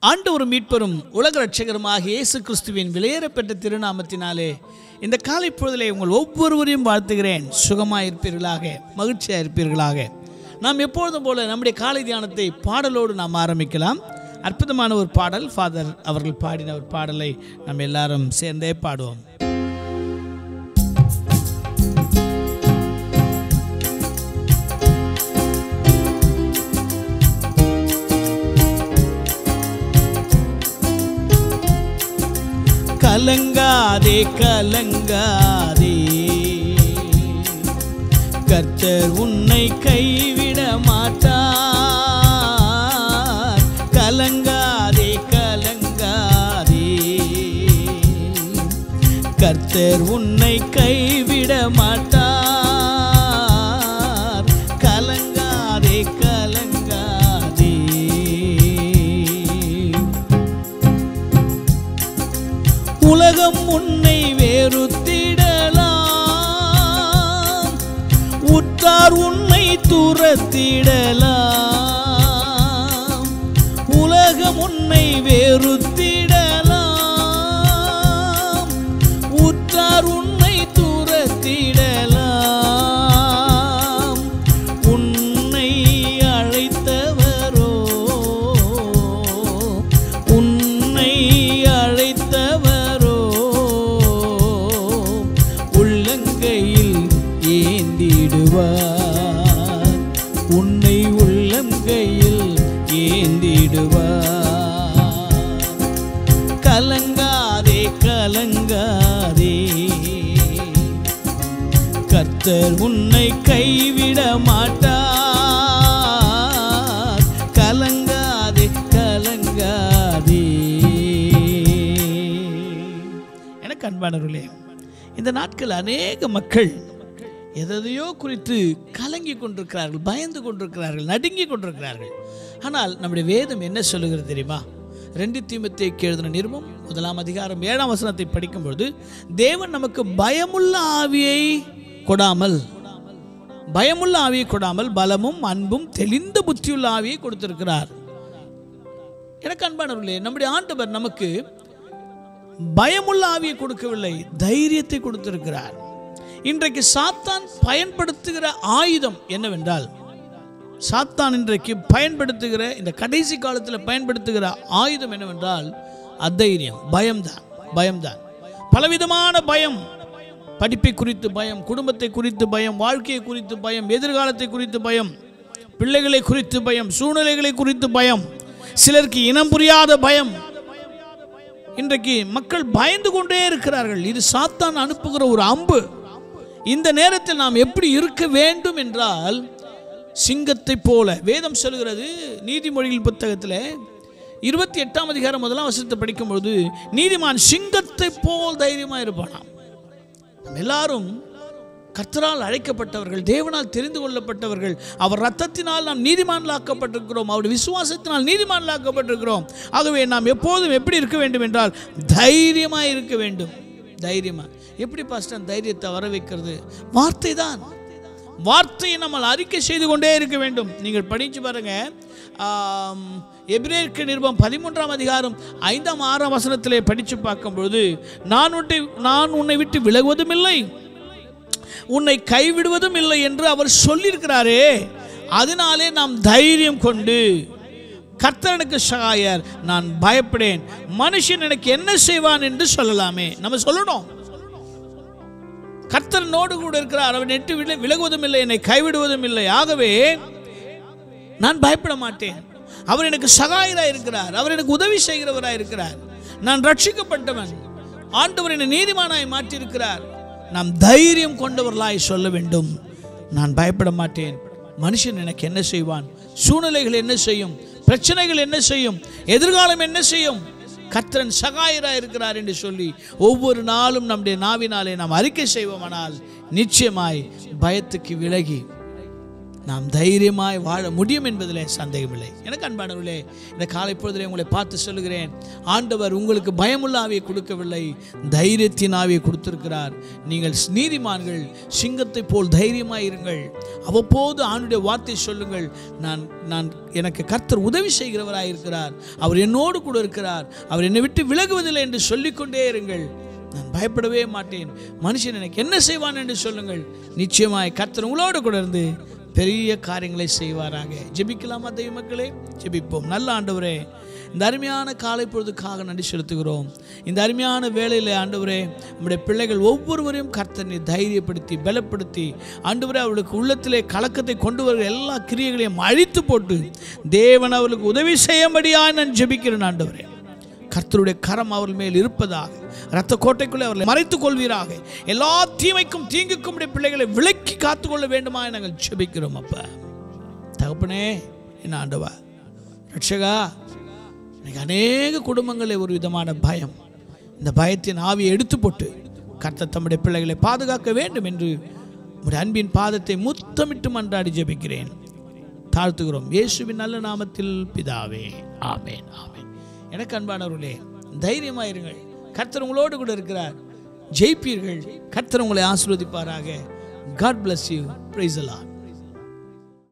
ஆண்டவரும் மீட்பரும் உலக ரட்சகருமாக இயேசு கிறிஸ்துவின் விலையேறப்பெற்ற திருநாமத்தினாலே இந்த காலை பொழுதிலே உங்கள் ஒவ்வொருவரையும் வாழ்த்துகிறேன் சுகமாக இருப்பீர்களாக மகிழ்ச்சியாக இருப்பீர்களாக நாம் எப்பொழுதும் போல நம்முடைய காலை தியானத்தை பாடலோடு நாம் ஆரம்பிக்கலாம் அற்புதமான ஒரு பாடல் ஃபாதர் அவர்கள் பாடின ஒரு பாடலை நம்ம எல்லாரும் சேர்ந்தே பாடுவோம் கலங்காதே கலங்காதே கர்த்தர் உன்னை கைவிட மாட்டார் கலங்காதே கலங்காதே கர்த்தர் உன்னை கைவிட மாட்டார் கலங்காதே கலங்காதே உலகம் உன்னை வேறுத்திடலாம் உற்றார் உன்னை துரத்திடலாம் உலகம் உன்னை வேறுத்திடலாம் உற்றார் உன்னை துரத்திடலாம் உன்னை அழைத்தவரோ உன்னை அழைத்தவரோ உள்ளங்கையில் ஏந்திடுவார் உன்னை உள்ளங்கையில் ஏந்திடுவார் கலங்காதே கலங்காதே கர்த்தர் உன்னை கைவிட மாட்டார் கலங்காதே கலங்காதே எனக்கு அன்பானவர்களே இந்த நாட்கள் அநேக மக்கள் எதையோ குறித்து கலங்கி கொண்டிருக்கிறார்கள் பயந்து கொண்டிருக்கிறார்கள் நடுங்கி கொண்டிருக்கிறார்கள் ஆனால் நம்முடைய வேதம் என்ன சொல்லுகிறது தெரியுமா ரெண்டு தீமத்தை எழுதின நிருபம் முதலாம் அதிகாரம் ஏழாம் வசனத்தை படிக்கும்பொழுது தேவன் நமக்கு பயமுள்ள ஆவியை கொடாமல் பயமுள்ள ஆவியை கொடாமல் பலமும் அன்பும் தெளிந்த புத்தியுள்ள ஆவியை கொடுத்திருக்கிறார் எனக்கு அன்பானவர்களே நம்முடைய ஆண்டவர் நமக்கு பயமுள்ள ஆவியை கொடுக்கவில்லை தைரியத்தை கொடுத்திருக்கிறார் இன்றைக்கு சாத்தான் பயன்படுத்துகிற ஆயுதம் என்னவென்றால் சாத்தான் இன்றைக்கு பயன்படுத்துகிற இந்த கடைசி காலத்தில் பயன்படுத்துகிற ஆயுதம் என்னவென்றால் அதைரியம் பயம்தான் பயம்தான் பலவிதமான பயம் படிப்பை குறித்து பயம் குடும்பத்தை குறித்து பயம் வாழ்க்கையை குறித்து பயம் எதிர்காலத்தை குறித்து பயம் பிள்ளைகளை குறித்து பயம் சூழ்நிலைகளை குறித்து பயம் சிலருக்கு இனம் புரியாத பயம் இன்றைக்கு மக்கள் பயந்து கொண்டே இருக்கிறார்கள் இது சாத்தான் அனுப்புகிற ஒரு அம்பு இந்த நேரத்தில் நாம் எப்படி இருக்க வேண்டும் என்றால் சிங்கத்தை போல வேதம் சொல்கிறது நீதிமொழிகள் புத்தகத்தில் இருபத்தி எட்டாம் அதிகாரம் முதலாம் வசனத்தை படிக்கும்பொழுது நீதிமான் சிங்கத்தை போல் தைரியமாக இருப்பானாம் நம்ம எல்லாரும் கர்த்தரால் அழைக்கப்பட்டவர்கள் தேவனால் தெரிந்து கொள்ளப்பட்டவர்கள் அவர் ரத்தத்தினால் நாம் நீதிமான்களாக்கப்பட்டிருக்கிறோம் அவருடைய விசுவாசத்தினால் நீதிமான்களாக்கப்பட்டிருக்கிறோம் ஆகவே நாம் எப்போதும் எப்படி இருக்க வேண்டும் என்றால் தைரியமாக இருக்க வேண்டும் தைரியமாக எப்படி பாஸ்டர் தைரியத்தை வர வைக்கிறது வார்த்தை தான் வார்த்தையை நம்ம அறிக்கை செய்து கொண்டே இருக்க வேண்டும் நீங்கள் படித்து பாருங்க ஆம், எபிரேயருக்கு நிருபம் பதிமூன்றாம் அதிகாரம் ஐந்தாம் ஆறாம் வசனத்திலே படித்து பார்க்கும்பொழுது நான் உன்னை நான் உன்னை விட்டு விலகுவதும் இல்லை உன்னை கைவிடுவதும் இல்லை என்று அவர் சொல்லியிருக்கிறாரே அதனாலே நாம் தைரியம் கொண்டு கர்த்தர் எனக்கு சகாயர் நான் பயப்படேன் மனுஷன் எனக்கு என்ன செய்வான் என்று சொல்லலாமே நம்ம சொல்லணும் கர்த்தர் நோடு கூட இருக்கிறார் அவன் நெட்டு வில விலகுவதும் இல்லை என்னை கைவிடுவதும் இல்லை ஆகவே நான் பயப்பட மாட்டேன் அவர் எனக்கு சகாயராக இருக்கிறார் அவர் எனக்கு உதவி செய்கிறவராக இருக்கிறார் நான் ரட்சிக்கப்பட்டவன் ஆண்டவர் என்னை நீதிமானாய் மாற்றியிருக்கிறார் நாம் தைரியம் கொண்டவர்களாய் சொல்ல வேண்டும் நான் பயப்பட மாட்டேன் மனுஷன் எனக்கு என்ன செய்வான் சூழ்நிலைகள் என்ன செய்யும் பிரச்சனைகள் என்ன செய்யும் எதிர்காலம் என்ன செய்யும் கர்த்தரன் சகாயராக இருக்கிறார் என்று சொல்லி ஒவ்வொரு நாளும் நம்முடைய நாவினாலே நாம் அறிக்கை செய்வோமானால் நிச்சயமாய் பயத்துக்கு விலகி நாம் தைரியமாய் வாழ முடியும் என்பதிலே சந்தேகமில்லை எனக்கு அன்பானவர்களே இந்த காலை பொழுதிலே உங்களை பார்த்து சொல்லுகிறேன் ஆண்டவர் உங்களுக்கு பயமுள்ள ஆவியை கொடுக்கவில்லை தைரியத்தின் ஆவியை கொடுத்திருக்கிறார் நீங்கள் நீதிமான்கள் சிங்கத்தை போல் தைரியமாய் இருங்கள் அவ்வப்போது ஆண்டுடைய வார்த்தை சொல்லுங்கள் நான் நான் எனக்கு கர்த்தர் உதவி செய்கிறவராய் இருக்கிறார் அவர் என்னோடு கூட இருக்கிறார் அவர் என்னை விட்டு விலகுவதில்லை என்று சொல்லிக்கொண்டே இருங்கள் நான் பயப்படவே மாட்டேன் மனுஷன் எனக்கு என்ன செய்வான் என்று சொல்லுங்கள் நிச்சயமாய் கர்த்தர் உங்களோடு கூட இருந்து பெரிய காரியங்களை செய்வாராக ஜெபிக்கலாமா தெய்வ மக்களே ஜெபிப்போம் நல்ல ஆண்டவரே இந்த அருமையான காலை பொழுதுக்காக நன்றி செலுத்துகிறோம் இந்த அருமையான வேளையில் ஆண்டவரே நம்முடைய பிள்ளைகள் ஒவ்வொருவரையும் கர்த்தனை தைரியப்படுத்தி பலப்படுத்தி ஆண்டவரே அவர்களுக்கு உள்ளத்திலே கலக்கத்தை கொண்டு வருகிற எல்லா கிரியைகளையும் அழித்து போட்டு தேவன் அவர்களுக்கு உதவி செய்யும்படியாக நான் ஜெபிக்கிறேன் ஆண்டவரே கர்த்தருடைய கரம் அவர்கள் மேல் இருப்பதாக இரத்த கோட்டைக்குள்ளே அவர்களை மறைத்துக் கொள்வீராக எல்லா தீமைக்கும் தீங்குக்கும் உடைய பிள்ளைகளை விலக்கி காத்துக்கொள்ள வேண்டுமா நாங்கள் ஜெபிக்கிறோம் அப்ப தகப்பனே என்ன ஆண்டவா ரட்சகா எனக்கு அநேக குடும்பங்களில் ஒரு விதமான பயம் இந்த பயத்தின் ஆவியை எடுத்து போட்டு கர்த்தர் தம்முடைய பிள்ளைகளை பாதுகாக்க வேண்டும் என்று உடைய அன்பின் பாதத்தை முத்தமிட்டு மன்றாடி ஜெபிக்கிறேன் தாழ்த்துகிறோம் இயேசுவின் நல்ல நாமத்தில் பிதாவே ஆமேன் ஆமேன் எனக்கு அன்பானவர்களே தைரியமாயிருங்கள் கர்த்தர் உங்களோடு கூட இருக்கிறார் ஜெயிப்பீர்கள் கர்த்தர் உங்களை ஆசீர்வதிப்பாராக God bless you praise the Lord